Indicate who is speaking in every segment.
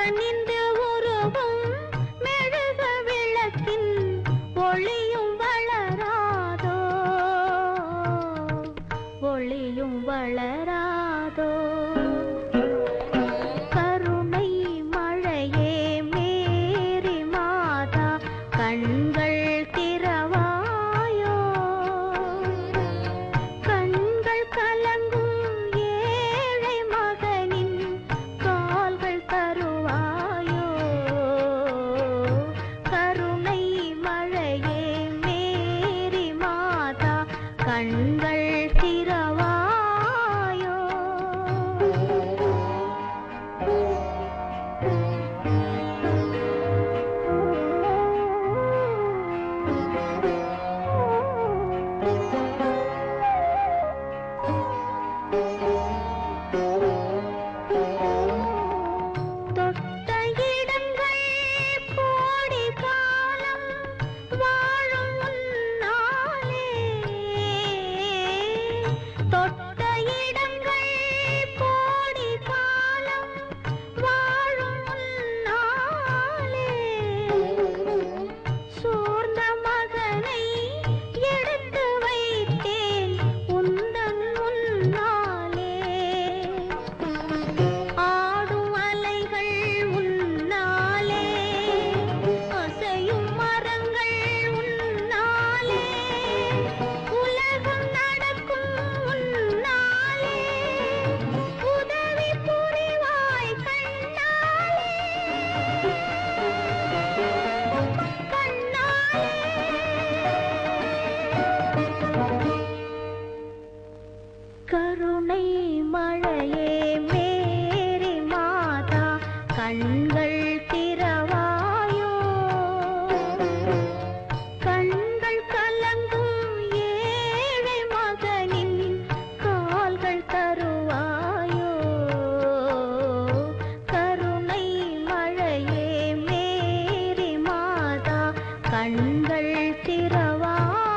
Speaker 1: கனிந்து உருகும் மெழுகு விளக்கின் ஒளியும் வளராதோ ஒளியும் வளராதோ கருணை மழையே மேரி மாதா கண்கள் திறவாயோ கண்கள் கலங்கும் ஏழை மகனின் கால்கள் தருவாயோ கருணை மழையே மேரி மாதா கண்கள் திறவாயோ தொட்ட இடங்கள் கோடி காலம் வாழும் உன்னாலே தொட்ட இடங்கள் கோடி காலம் வாழும் உன்னாலே சோர்ந்த மகனை எடுத்து வைத்தேன் உந்தன் முன்னாலே ஆடும் அலைகள் உன்னாலே அசையும் மரங்கள் உன்னாலே உலகம் நடக்கும் உன்னாலே உதவி புரிவாய் கண்ணாலே கருணை மழையே மேரி மாதா கண்கள் திறவாயோ கண்கள் கலங்கும் ஏழை மகனின் கால்கள் தருவாயோ கருணை மழையே மேரி மாதா கண்கள் திறவாயோ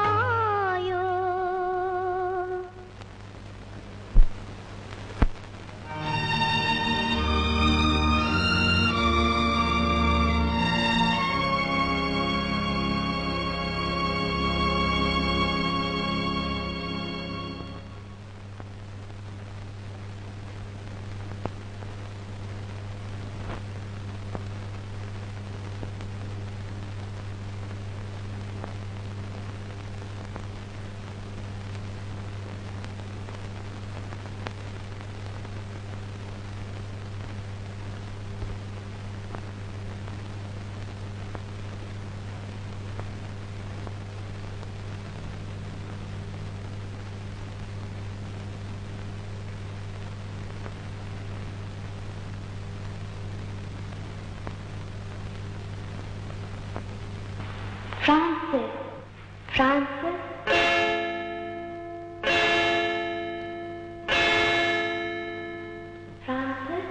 Speaker 1: Francis, Francis. Francis.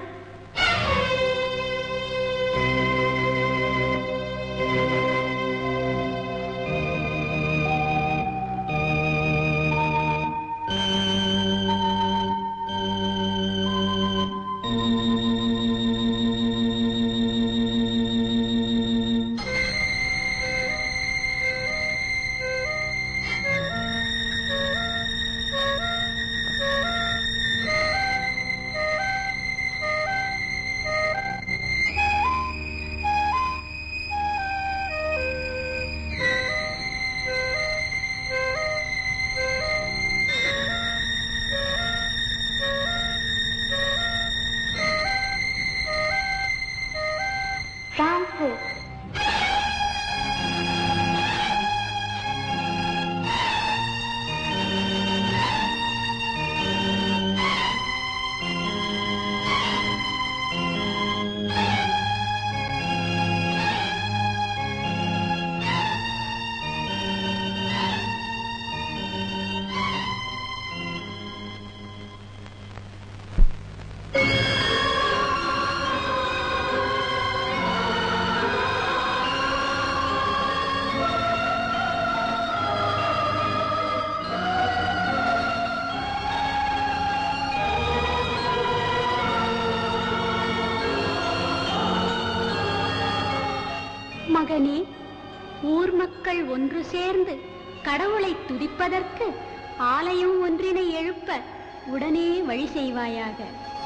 Speaker 1: மகனே ஊர் மக்கள் ஒன்று சேர்ந்து கடவுளை துதிப்பதற்கு ஆலயம் ஒன்றினை எழுப்ப உடனே வழி செய்வாயாக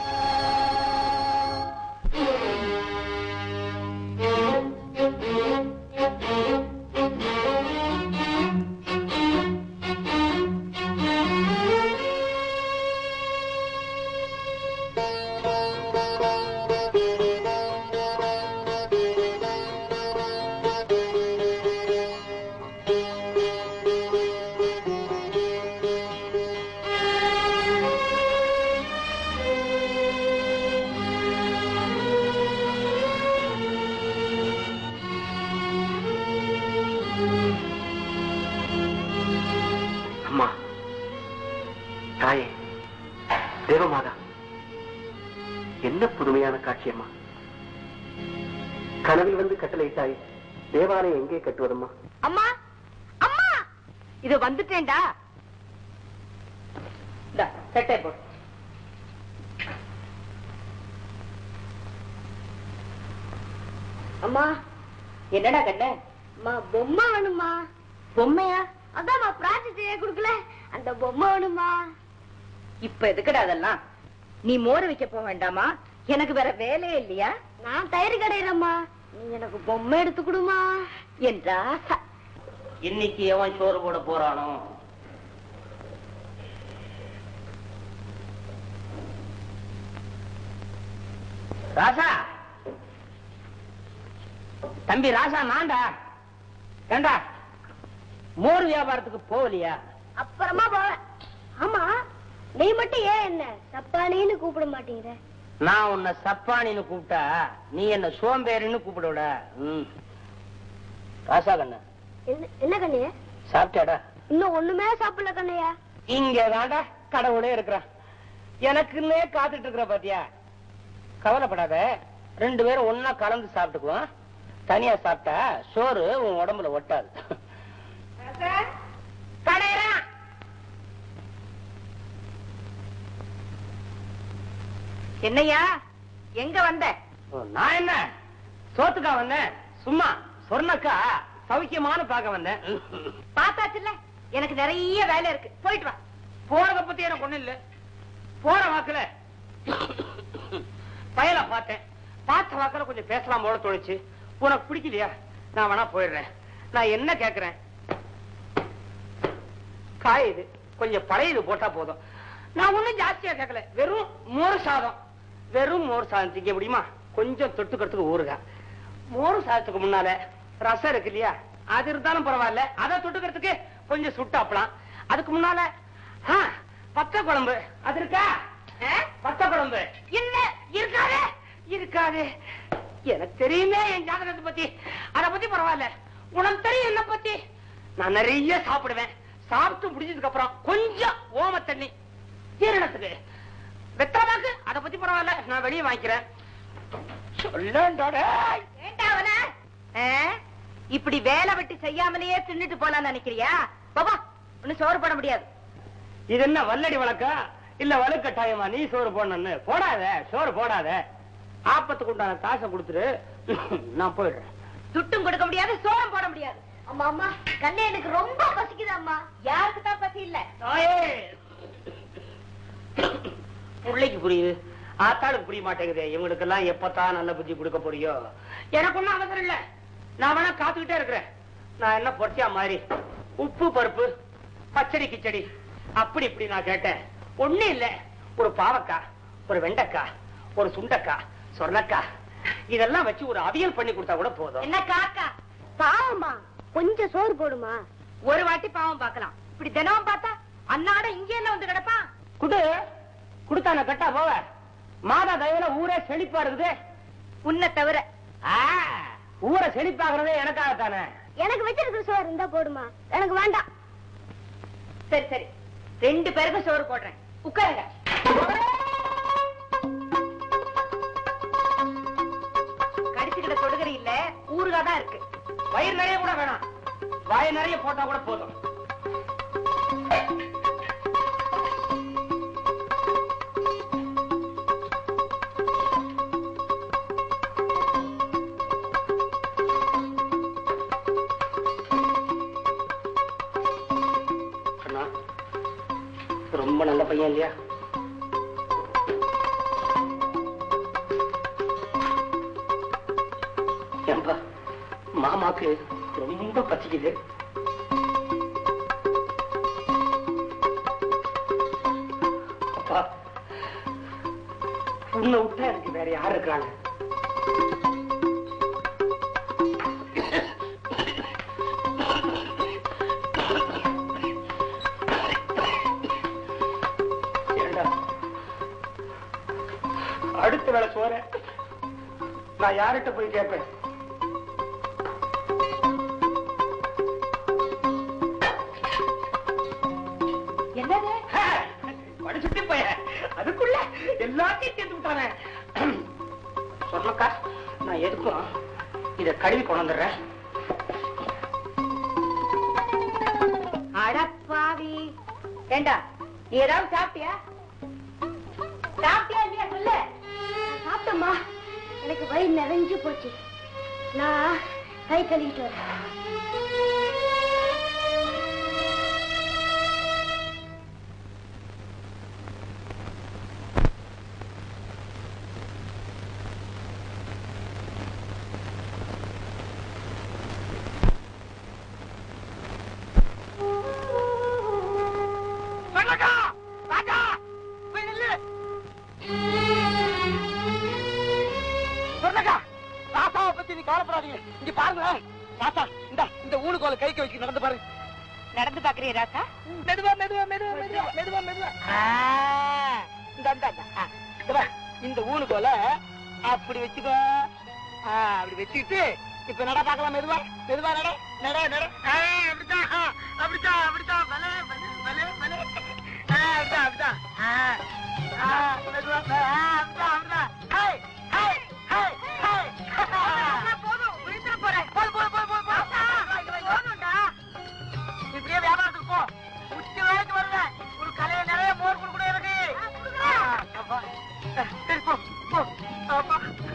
Speaker 2: அம்மா தாயே தேவமாதா என்ன புதுமையான காட்சி அம்மா கனவில் வந்து கட்டளையிட்டாய் தேவாலயம் எங்கே கட்டுவதம்மா
Speaker 3: அம்மா அம்மா இது வந்துட்டேன்டா இந்தா, சட்டை போடு அம்மா என்னடா கண்ண
Speaker 1: அம்மா பொம்மை வேணுமா
Speaker 3: பொம்மையா
Speaker 1: அதாம்மா ப்ராஜெக்ட் செய்ய கொடுக்கல அந்த பொம்மை வேணுமா
Speaker 3: இப்ப எதுக்குடா அதெல்லாம் நீ மோர வைக்க போக வேண்டாமா எனக்கு வேற வேலையே இல்லையா
Speaker 1: நான் தயிர் கடையிறம்மா நீ எனக்கு பொம்மை எடுத்து கொடுமா
Speaker 3: என்றா
Speaker 2: இன்னைக்கு எவன் சோறு போட போறானோ ராசா தம்பி ராசா நான்டா ஏண்டா மோர் வியாபாரத்துக்கு போகலையா
Speaker 1: அப்புறமா போவேன் ஆமா நீ மட்டும் ஏன் என்ன சப்பானின்னு கூப்பிட மாட்டேங்கிற
Speaker 2: நான் உன்னை சப்பானின்னு கூப்பிட்டா நீ என்ன சோம்பேறின்னு கூப்பிடுவட ம். ராசா கண்ண
Speaker 1: என்ன என்ன கண்ணைய
Speaker 2: சாப்பிட்டாடா
Speaker 1: இன்னும் ஒண்ணுமே சாப்பிடல கண்ணையா
Speaker 2: இங்க தாண்டா கடவுளே இருக்கிறான் எனக்குன்னே காத்துட்டு இருக்கிற பாத்தியா கவலைப்படாத ரெண்டு பேரும் ஒன்னா கலந்து சாப்பிட்டுக்குவோம் தனியா சாப்பிட்டா சோறு உன் உடம்புல ஒட்டாது கடையறா
Speaker 3: என்னையா எங்க வந்த
Speaker 2: நான் என்ன சோத்துக்கா வந்தேன் சும்மா சொர்ணக்கா சௌக்கியமான பார்க்க வந்தேன்
Speaker 3: பார்த்தாச்சுல்ல எனக்கு நிறைய வேலை இருக்கு போயிட்டு வா
Speaker 2: போறத பத்தி எனக்கு ஒண்ணு இல்ல போற வாக்குல பயல பார்த்தேன் பார்த்த வாக்குல கொஞ்சம் பேசலாம் போல தோணுச்சு உனக்கு பிடிக்கலையா நான் வேணா போயிடுறேன் நான் என்ன கேக்குறேன் காய் இது கொஞ்சம் பழையது போட்டா போதும் நான் ஒண்ணும் ஜாஸ்தியா கேட்கல வெறும் மோர் சாதம் வெறும் மோர் சாதம் திங்க முடியுமா கொஞ்சம் தொட்டுக்கிறதுக்கு ஊறுகா மோர் சாதத்துக்கு முன்னால ரசம் இருக்கு இல்லையா அது இருந்தாலும் பரவாயில்ல அதை தொட்டுக்கிறதுக்கு கொஞ்சம் சுட்டாப்பலாம் அதுக்கு முன்னால ஆ, பச்சை குழம்பு அது இருக்கா ஆ, பச்சை குழம்பு இல்ல இருக்காது இருக்காது எனக்கு தெரியுமே என் ஜாதகத்தை பத்தி அத பத்தி பரவாயில்ல உனக்கு தெரியும் என்ன பத்தி நான் நிறைய சாப்பிடுவேன் சாப்பிட்டு முடிஞ்சதுக்கு அப்புறம் கொஞ்சம் ஓம தண்ணி ஜீரணத்துக்கு வெத்தமாக்கு அத பத்தி பரவாயில்ல நான் வெளியே வாங்கிக்கிறேன் சொல்லண்டோட
Speaker 3: வேண்டாவன இப்படி வேலை வெட்டி செய்யாமலேயே தின்னுட்டு போலாம்னு நினைக்கிறியா பாபா ஒண்ணு சோறு போட முடியாது
Speaker 2: இது என்ன வல்லடி வழக்கா இல்ல வலுக்கட்டாயமா நீ சோறு போடணும்னு போடாத சோறு போடாத ஆப்பத்துக்கு உண்டான காசை கொடுத்துரு நான் போயிடுறேன்
Speaker 3: துட்டும் கொடுக்க முடியாது சோறும் போட முடியாது
Speaker 1: அம்மா அம்மா கண்ணே எனக்கு ரொம்ப பசிக்குது அம்மா
Speaker 3: யாருக்கு தான் பசி இல்ல
Speaker 2: தாயே பிள்ளைக்கு புரியுது ஆத்தாளுக்கு புரிய மாட்டேங்குது இவங்களுக்கு எல்லாம் எப்பதான் நல்ல புத்தி கொடுக்க போறியோ எனக்கு ஒண்ணும் அவசரம் இல்ல நான் வேணா காத்துக்கிட்டே இருக்கிறேன் நான் என்ன பொறிச்சா மாதிரி உப்பு பருப்பு பச்சடி கிச்சடி அப்படி இப்படி நான் கேட்டேன் ஒண்ணு இல்ல ஒரு பாவக்காய் ஒரு வெண்டைக்காய் ஒரு சுண்டக்காய் சொர்ணக்காய் இதெல்லாம் வச்சு ஒரு அவியல் பண்ணி கொடுத்தா கூட போதும்
Speaker 3: என்ன காக்கா
Speaker 1: பாவம்மா கொஞ்சம் சோறு போடுமா
Speaker 3: ஒரு வாட்டி பாவம் பார்க்கலாம் இப்படி தினமும் பார்த்தா அன்னாட இங்க என்ன வந்து கிடப்பான்
Speaker 2: குடு குடுத்தா நான் கட்டா போவ மாதா தயவுல ஊரே செழிப்பா இருக்குது
Speaker 3: உன்னை தவிர
Speaker 2: ஆ, ஊரை செழிப்பாக்குறதே எனக்காகத்தானே
Speaker 1: எனக்கு வச்சிருக்கிற சோறு இருந்தா போடுமா எனக்கு வேண்டாம்
Speaker 3: சரி சரி ரெண்டு பேருக்கும் சோறு போடுறேன் உட்காருங்க கடிச்சுக்கிட்ட தொடுகறி இல்ல ஊறுகாய் தான் இருக்கு
Speaker 2: வயிறு நிறைய கூட வேணாம் வாய் நிறைய போட்டா கூட போதும் ரொம்ப நல்ல பையன் இல்லையா ஏன்பா மாமாக்கு ரொம்ப பசிக்குது அப்பா உன்னை விட்டா எனக்கு வேற யார் இருக்கிறாங்க ஏண்டா அடுத்த வேலை சோற நான் யார்கிட்ட போய் கேட்பேன்
Speaker 3: என்னது
Speaker 2: படிச்சுட்டு போய அதுக்குள்ள எல்லாத்தையும் சேர்த்து விட்டானே சொன்னக்கா நான் எதுக்கும் இத கழுவி கொண்டு வந்துடுறேன்
Speaker 3: அடப்பாவி ஏண்டா நீ ஏதாவது சாப்பிட்டியா சாப்பிட்டியா இல்லையா சொல்லு
Speaker 1: சாப்பிட்டம்மா எனக்கு வயிறு நிறைஞ்சு போச்சு நான் கை கழுவிட்டு வரேன்
Speaker 2: ராஜா ராஜா போய் நில்லு சொன்னக்கா ராசாவை பத்தி நீ கவலைப்படாதீங்க இங்க பாருங்களேன் ராசா இந்த இந்த ஊனுக்கோல கைக்கு வச்சு நடந்து பாருங்க
Speaker 3: நடந்து பாக்குறிய ராசா
Speaker 2: மெதுவா மெதுவா மெதுவா மெதுவா மெதுவா மெதுவா ஆ, இந்த இந்த இந்த, ஆ, இந்த பாரு, இந்த ஊனுக்கோல அப்படி வச்சுக்கோ ஆ, அப்படி வச்சுக்கிட்டு இப்ப நட பார்க்கலாம் மெதுவா மெதுவா நட நட நட ஆ, அப்படித்தான் ஆ, அப்படித்தான் அப்படித்தான் பலே பலே பலே பலே ஆ, அப்படித்தான் அப்படித்தான் ஆ, ஆ, மெதுவா ஆ, அப்படித்தான் அப்படித்தான் ஹை ஹை ஹை ஹை
Speaker 3: போதும் விழுந்துட போறேன்
Speaker 2: போடு போடு போடு போடு போடு
Speaker 3: போதும்டா
Speaker 2: இப்படியே வியாபாரத்துக்கு போ உச்சி வேலைக்கு வருவேன் ஒரு கலையில நிறைய மோர் கொடுக்கணும் எனக்கு ஆ, அப்பா. சரி, போ, போ. அப்பா.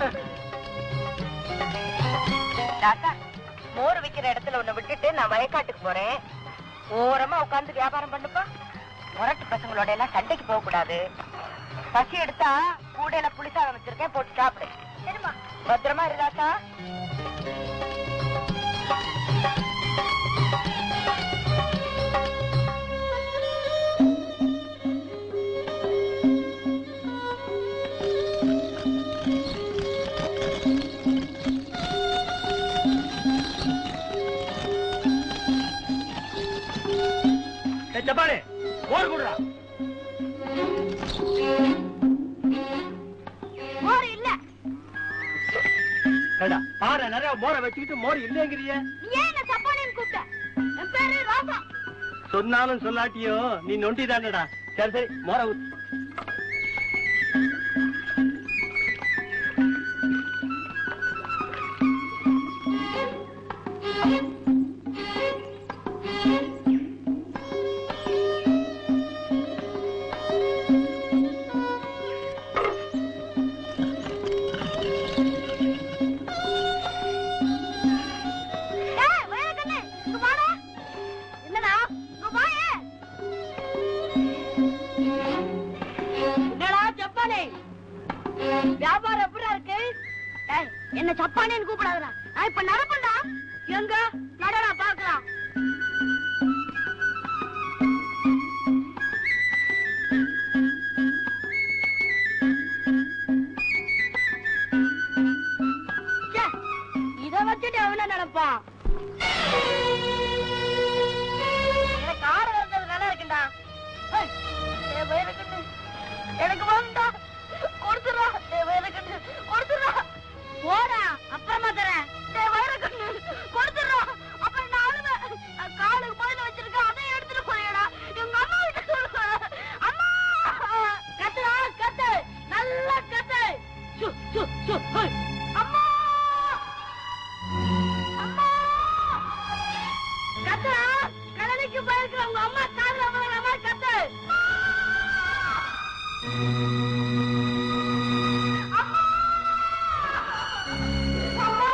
Speaker 3: ராசா மோர் விக்கிற இடத்துல உன்னை விட்டுட்டு நான் வயக்காட்டுக்கு போறேன் ஓரமா உட்கார்ந்து வியாபாரம் பண்ணுப்பா முரட்டு பசங்களோட எல்லாம் சண்டைக்கு போக கூடாது பசி எடுத்தா கூடையில புளிசாதம் வச்சிருக்கேன் போட்டு சாப்பிடு சரிம்மா பத்திரமா இரு ராசா
Speaker 2: ஏய், ஜப்பானே, மோர் குடுறா.
Speaker 1: மோர் இல்ல
Speaker 2: ஏண்டா, பாறை நிறைய மோரை வச்சுக்கிட்டு மோர் இல்லைங்கிறிய
Speaker 1: நீ ஏன் என்ன சப்பானின்னு கூப்பிட்ட என் பேரு ராசா
Speaker 2: சொன்னாலும் சொல்லாட்டியோ நீ நொண்டி தானடா சரி சரி மோர ஊத்து
Speaker 1: ஏய் வயக்கண்ணே இங்க வாடா என்னடா இங்க வாயே என்னடா ஜப்பானே வியாபாரம் எப்படிடா இருக்கு ஏய் என்ன ஜப்பானேன்னு கூப்பிடாதடா நான் இப்ப நடப்பேன்டா எங்க நடடா பாக்கலாம் இத வச்சுட்டு அவன நடப்பான் எனக்கு ஆறு வந்தது நல்லா இருக்குண்டா ஏய், என் வயிறுக்குன்னு எனக்கு வேண்டா கொடுத்துடா என் வயிறுக்குன்னு கொடுத்துடா போடா அப்புறமா தரேன் என் வயிறுக்குன்னு கொடுத்துடா அப்புறம் நான் அழுவேன் நான் காலுக்கு முதல்ல வச்சிருக்கேன் அதை எடுத்துட்டு போயடா எங்க அம்மா கிட்ட சொல்லுவேன் அம்மா கத்துடா கத்து நல்லா கத்து சு சு சு ஹை. அம்மா அம்மா கத்துடா கடலுக்கு போயிருக்கிற உங்க அம்மா காதுல விழுற மாதிரி கத்து அம்மா! அம்மா!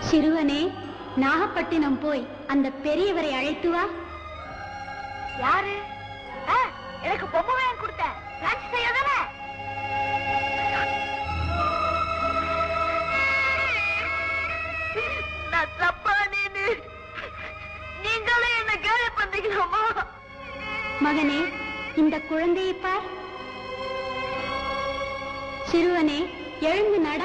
Speaker 4: சிறுவனே நாகப்பட்டினம் போய் அந்த பெரியவரை அழைத்து வா
Speaker 1: யாரு ஆ, எனக்கு பொம்மை வாங்கி கொடுத்த பிரான்ஸ் செய்யதானே நான் தப்பா நீனு நீங்களே என்ன கேள்வி பண்ணீங்களா
Speaker 4: மகனே இந்த குழந்தையை பார் சிறுவனே எழுந்து நட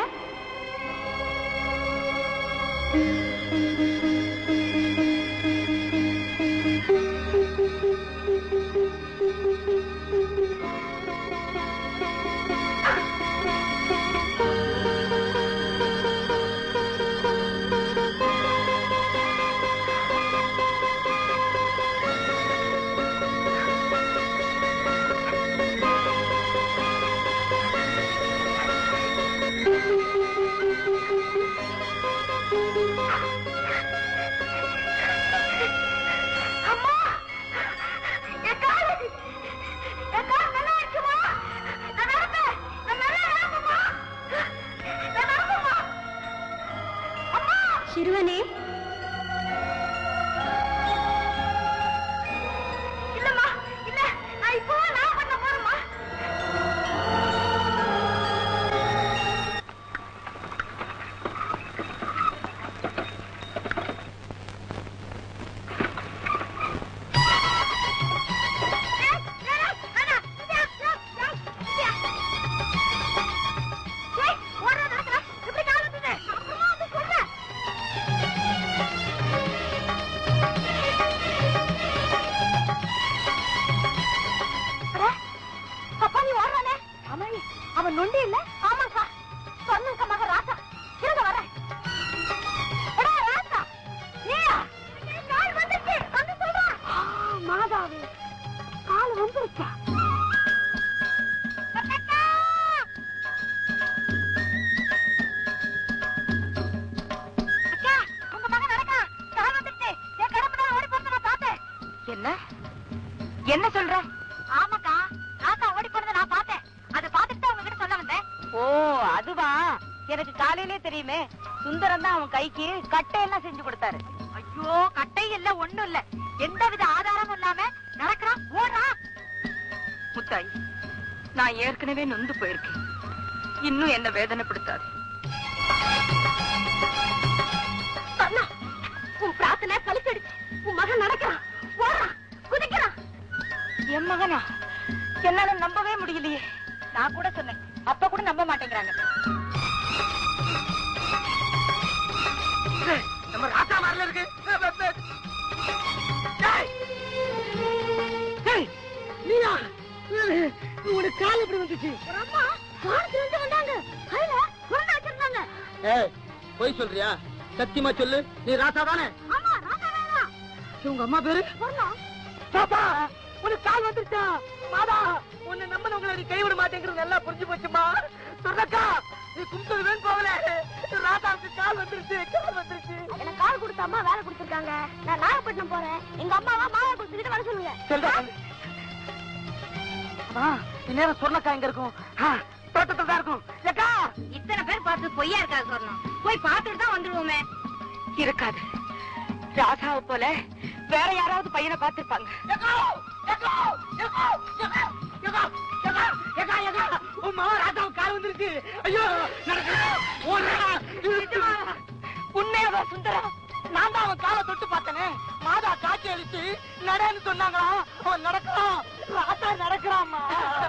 Speaker 1: அம்மா என் காலு என் காலு நல்லா இருக்குமா நான் நடப்பேன் நான் நல்லா நடப்பேம்மா நான் நடப்பேம்மா அம்மா
Speaker 4: சிறுவனே
Speaker 1: இல்லம்மா இல்ல நான் இப்போ நான் பண்ண போறேம்மா அவன் நொண்டி இல்ல ஆமாக்கா சொன்னங்க மக ராசா இருங்க வரேன் எடா ராசா நீயா கால் வந்துச்சு வந்து சொல்றா மாதாவே கால் வந்துருச்சா அக்கா உங்க மகன் நடக்கான் கால் வந்துருச்சு என் கடமை ஓடி போறத நான் பார்த்தேன்
Speaker 3: என்ன என்ன சொல்ற
Speaker 1: ஆமாக்கா ராசா ஓடி போறத நான் பார்த்தேன் அதை பார்த்துட்டு தான் உங்ககிட்ட சொல்ல வந்தேன்
Speaker 3: ஓ அதுவா எனக்கு காலையிலே தெரியுமே சுந்தரம் தான் அவன் கைக்கு கட்டையெல்லாம் செஞ்சு கொடுத்தாரு
Speaker 1: ஐயோ கட்டை இல்ல ஒண்ணும் இல்ல எந்தவித ஆதாரமும் இல்லாம நடக்கிறான் ஓடுறான்
Speaker 3: முத்தாய் நான் ஏற்கனவே நொந்து போயிருக்கேன் இன்னும் என்ன வேதனைப்படுத்தாது
Speaker 1: அண்ணா உன் பிரார்த்தனை பலிச்சடிச்சு உன் மகன் நடக்கிறான் ஓடுறான் குதிக்கிறான்
Speaker 3: என் மகனா என்னால நம்பவே முடியலையே நான் கூட சொன்னேன் அப்ப கூட நம்ப மாட்டேங்கிறாங்க
Speaker 2: நம்ம ராசா மாதிரில இருக்கு டேய்! டேய், நீயா உனக்கு கால் எப்படி வந்துச்சு
Speaker 1: ஒரு அம்மா வானத்துல இருந்து வந்தாங்க கையில குழந்தை வச்சிருந்தாங்க
Speaker 2: ஏய் போய் சொல்றியா சத்தியமா சொல்லு நீ ராசா தானே
Speaker 1: ஆமா ராசா தான்
Speaker 2: உங்க அம்மா பேரு
Speaker 1: வரலாம்
Speaker 2: பாப்பா உனக்கு கால் வந்துருச்சா மாதா உன்னை நம்பினவங்களை நீ கைவிட மாட்டேங்கிறது நல்லா புரிஞ்சு போச்சுமா சொன்னக்கா நீ கும்பிட்டது வேணும் போகல ராதாவுக்கு கால் வந்துருச்சு கால் வந்துருச்சு
Speaker 1: எனக்கு கால் கொடுத்த அம்மா வேலை கொடுத்துருக்காங்க நான் நாகப்பட்டினம் போறேன் எங்க அம்மாவா மாவை கொடுத்துக்கிட்டு வர சொல்லுங்க
Speaker 2: சொல்றா அம்மா இந்நேரம் சொன்னக்கா எங்க இருக்கும் ஆ, தோட்டத்துல தான் இருக்கும் ஏக்கா
Speaker 3: இத்தனை பேர் பார்த்து பொய்யா இருக்காது சொன்னோம் போய் பார்த்துட்டு தான் வந்துருவோமே இருக்காது ராசாவை போல வேற யாராவது பையனை பார்த்திருப்பாங்க
Speaker 2: ஏக்கா ஏக்கா ஏக்கா ஏக்கா ஏக்கா ஏக்கா ஏக்கா ஏக்கா உன் மாமா ராதாவுக்கு கால் வந்துருச்சு ஐயோ நடக்கிறா ஓடுறா
Speaker 3: உண்மையாவா சுந்தரம்
Speaker 2: நான் தான் அவன் காலை தொட்டு பார்த்தனே மாதா காட்சி அளிச்சு நடன்னு சொன்னாங்களா அவன் நடக்கிறான் ராசா நடக்கிறாம்மா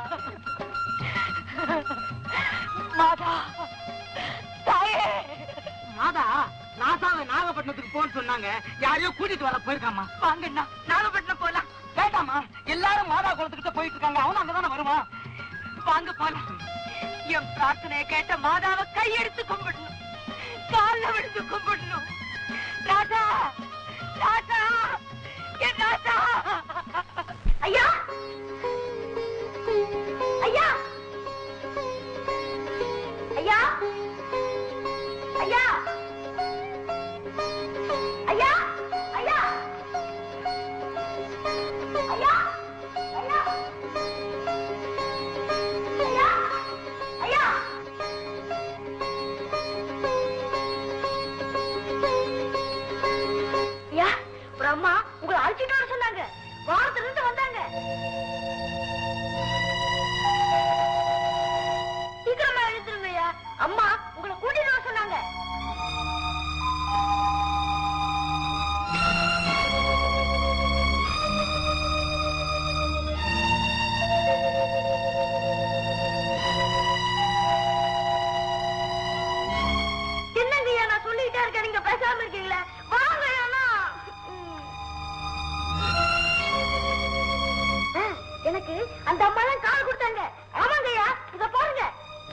Speaker 3: மாதா தாயே
Speaker 2: மாதா ராசாவை நாகப்பட்டினத்துக்கு போன்னு சொன்னாங்க யாரையோ கூட்டிட்டு வர போயிருக்காமா
Speaker 3: வாங்கண்ணா நாகப்பட்டினம் போலாம்
Speaker 2: வேண்டாமா எல்லாரும் மாதா குளத்துக்கிட்ட போயிட்டு இருக்காங்க அவனும் அங்கதானே வருவான்
Speaker 3: வாங்க போலாம் என் பிரார்த்தனையை கேட்ட மாதாவை கையெடுத்து கும்பிடணும் கால்ல விழுந்து கும்பிடணும் ராஜா ராஜா என் ராஜா
Speaker 1: ஐயா ஐயா ஐயா ஐயா ஐயா ஐயா ஐயா ஐயா ஐயா ஐயா அம்மா உங்களை அழைச்சிட்டு வர சொன்னாங்க வாரத்துல இருந்து வந்தாங்க சீக்கிரமா எழுந்துருங்கய்யா அம்மா உங்களை கூட்டிட்டு வர சொன்னாங்க என்னங்கய்யா நான் சொல்லிட்டே இருக்கேன் நீங்க பேசாம இருக்கீங்களே வாங்கய்யாண்ணா ஆ, எனக்கு அந்த அம்மா தான் கால் கொடுத்தாங்க ஆமாங்கய்யா இத பாருங்க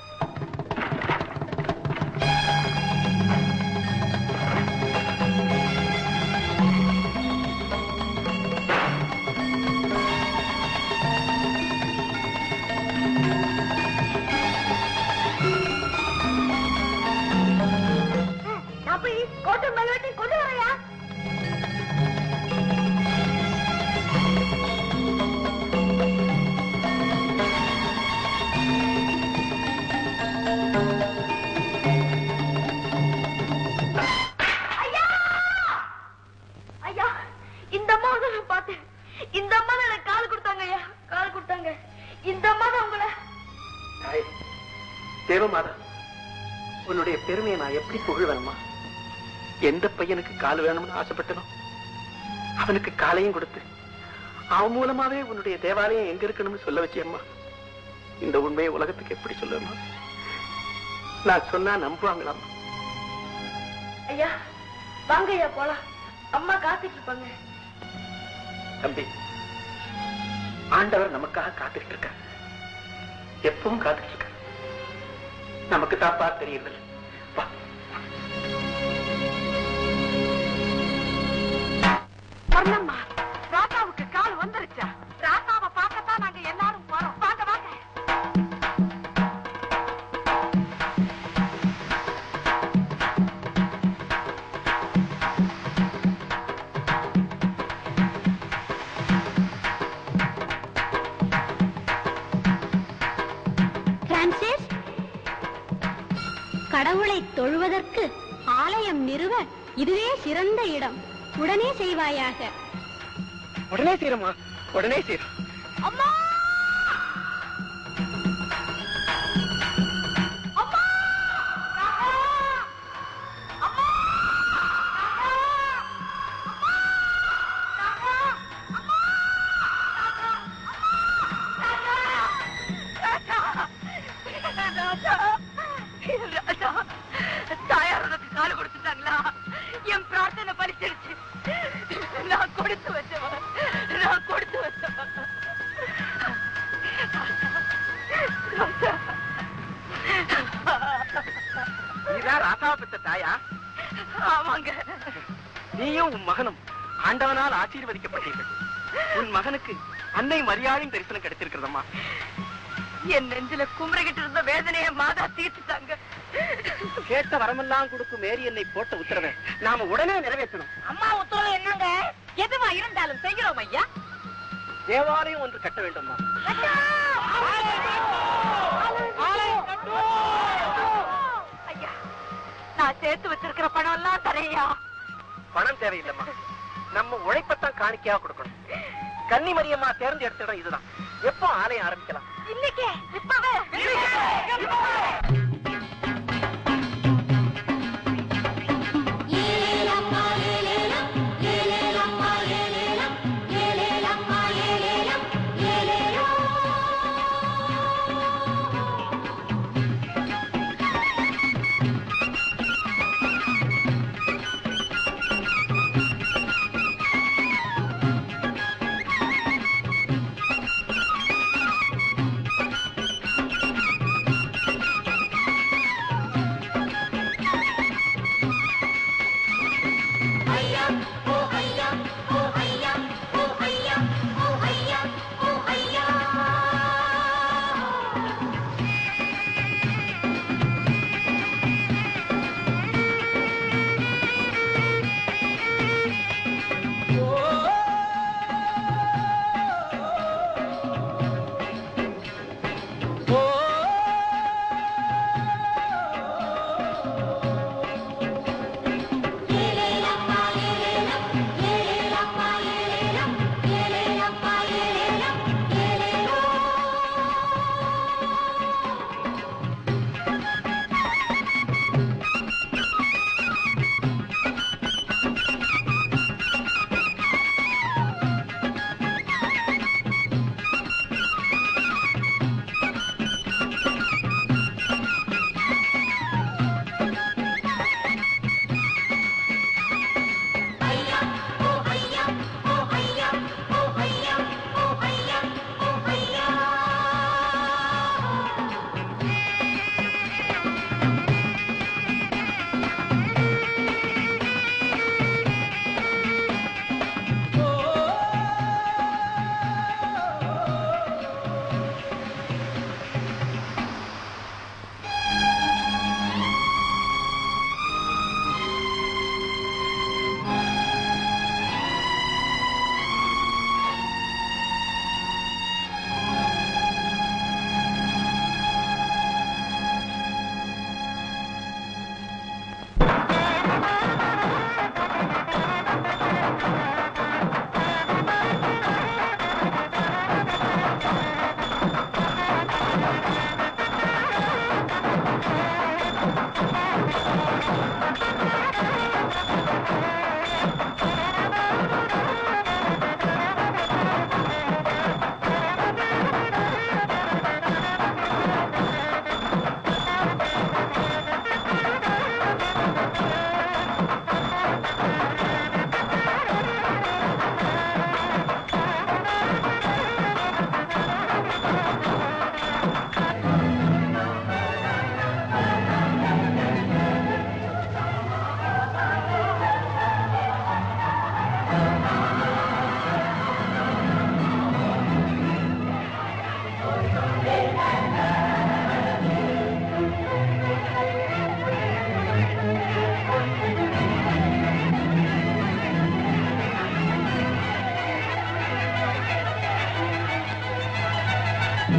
Speaker 1: ஆ, நான் போய் கோட்டம் மல்வெட்டி கொண்டு வரையா ஐயா ஐயா இந்த அம்மா தான் நான் பார்த்தேன் இந்த அம்மா தான் எனக்கு கால் கொடுத்தாங்க ஐயா கால் கொடுத்தாங்க இந்த அம்மா தான் உங்களை
Speaker 5: தாயே தேவமாதா உன்னுடைய பெருமையை நான் எப்படி புகழ்வேணுமா எந்த பையனுக்கு கால் வேணும்னு ஆசைப்பட்டனோ அவனுக்கு காலையும் கொடுத்து அவன் மூலமாவே உன்னுடைய தேவாலயம் எங்க இருக்கணும்னு சொல்ல வச்சேம்மா இந்த உண்மையை உலகத்துக்கு எப்படி சொல்லுமா நான் சொன்னா நம்புவாங்களாம்மா
Speaker 1: ஐயா வாங்க ஐயா போலாம் அம்மா காத்துட்டு இருப்பாங்க
Speaker 5: தம்பி ஆண்டவர் நமக்காக காத்துக்கிட்டு இருக்கார் எப்பவும் காத்துக்கிட்டு இருக்கார் நமக்கு தாப்பா தெரியவில்லை வா
Speaker 3: சொன்னம்மா ராசாவுக்கு கால் வந்துருச்சா ராசாவை பார்க்கத்தான் நாங்க எல்லாரும் போறோம் வாங்க வாங்க
Speaker 4: பிரான்சிஸ் கடவுளை தொழுவதற்கு ஆலயம் நிறுவ இதுவே சிறந்த இடம் உடனே செய்வாயாக
Speaker 5: உடனே செய்யறமா உடனே செய்யறோம்
Speaker 1: அம்மா அம்மா அம்மா
Speaker 3: தாயாருக்கு கால் கொடுத்துட்டாங்களா என் பிரார்த்தனை பலிச்சிருச்சு நான் கொடுத்து வச்சவன் நான் கொடுத்து வச்சவன்
Speaker 5: நீதான் ராசாவை பெற்ற தாயா
Speaker 3: ஆமாங்க
Speaker 5: நீயும் உன் மகனும் ஆண்டவனால் ஆசீர்வதிக்கப்பட்டீர்கள் உன் மகனுக்கு அன்னை மரியாதையும் தரிசனம் கிடைத்திருக்கிறதம்மா
Speaker 3: என் நெஞ்சில குமரிக்கிட்டு இருந்த வேதனையை மாதா தீர்த்துட்டாங்க
Speaker 5: கேட்ட வரமெல்லாம் கொடுக்கும் மேரி என்னை போட்ட உத்தரவை நாம உடனே நிறைவேற்றணும்
Speaker 3: அம்மா உத்தரவு என்னங்க எதுவா இருந்தாலும் செய்கிறோம் ஐயா
Speaker 5: தேவாலயம் ஒன்று கட்ட வேண்டும்மா
Speaker 3: ஐயா நான் சேர்த்து வச்சிருக்கிற பணம் எல்லாம் தரையா
Speaker 5: பணம் தேவையில்லைம்மா நம்ம உழைப்பத்தான் காணிக்கையா கொடுக்கணும் கன்னி மரியம்மா தேர்ந்தெடுத்த இடம் இதுதான் எப்போ ஆலயம் ஆரம்பிக்கலாம்
Speaker 3: இன்னைக்கே இப்பவே
Speaker 4: ஆ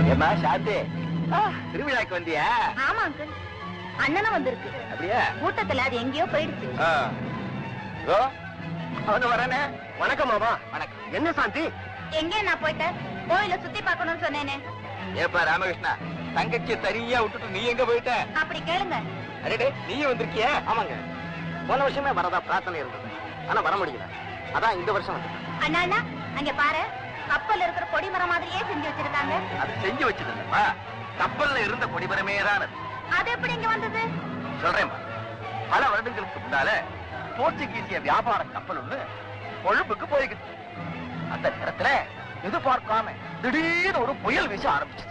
Speaker 5: ஏமா சாந்தி திருவிழாக்கு வந்தியா
Speaker 1: ஆமா அங்கிள் அண்ணனும் வந்திருக்கு
Speaker 5: அப்படியா
Speaker 1: கூட்டத்துல அது எங்கேயோ போயிடுச்சு
Speaker 5: அவங்க வரனே வணக்கம் மாமா வணக்கம் என்ன சாந்தி
Speaker 1: எங்கே நான் போயிட்டேன் கோயில சுத்தி பார்க்கணும்னு சொன்னேனே
Speaker 5: ஏப்பா ராமகிருஷ்ணா தங்கச்சி தனியா விட்டுட்டு நீ எங்க போயிட்ட
Speaker 1: அப்படி கேளுங்க
Speaker 5: அடடே நீயும் வந்திருக்கிய ஆமாங்க போன வருஷமே வரதா பிரார்த்தனை இருந்தது ஆனா வர முடியல அதான் இந்த வருஷம் வந்து
Speaker 1: அண்ணா அண்ணா அங்க பாரு கப்பல் இருக்கிற கொடிமரம் மாதிரியே செஞ்சு வச்சிருக்காங்க
Speaker 5: அது செஞ்சு வச்சது இல்லம்மா கப்பல்ல இருந்த கொடிமரமே தான் அது
Speaker 1: அது எப்படி இங்க வந்தது
Speaker 5: சொல்றேன் பல வருடங்களுக்கு முன்னால போர்ச்சுகீசிய வியாபார கப்பல் ஒண்ணு கொழும்புக்கு போய்கிட்டு அந்த நேரத்துல எதிர்பார்க்காம திடீர்னு ஒரு புயல் வீச ஆரம்பிச்சது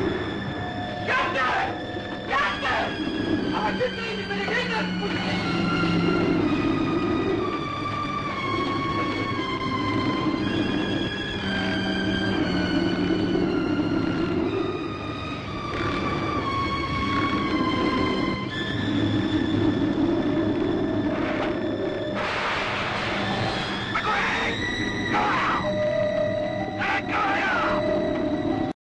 Speaker 2: Captain! Captain! I just need to be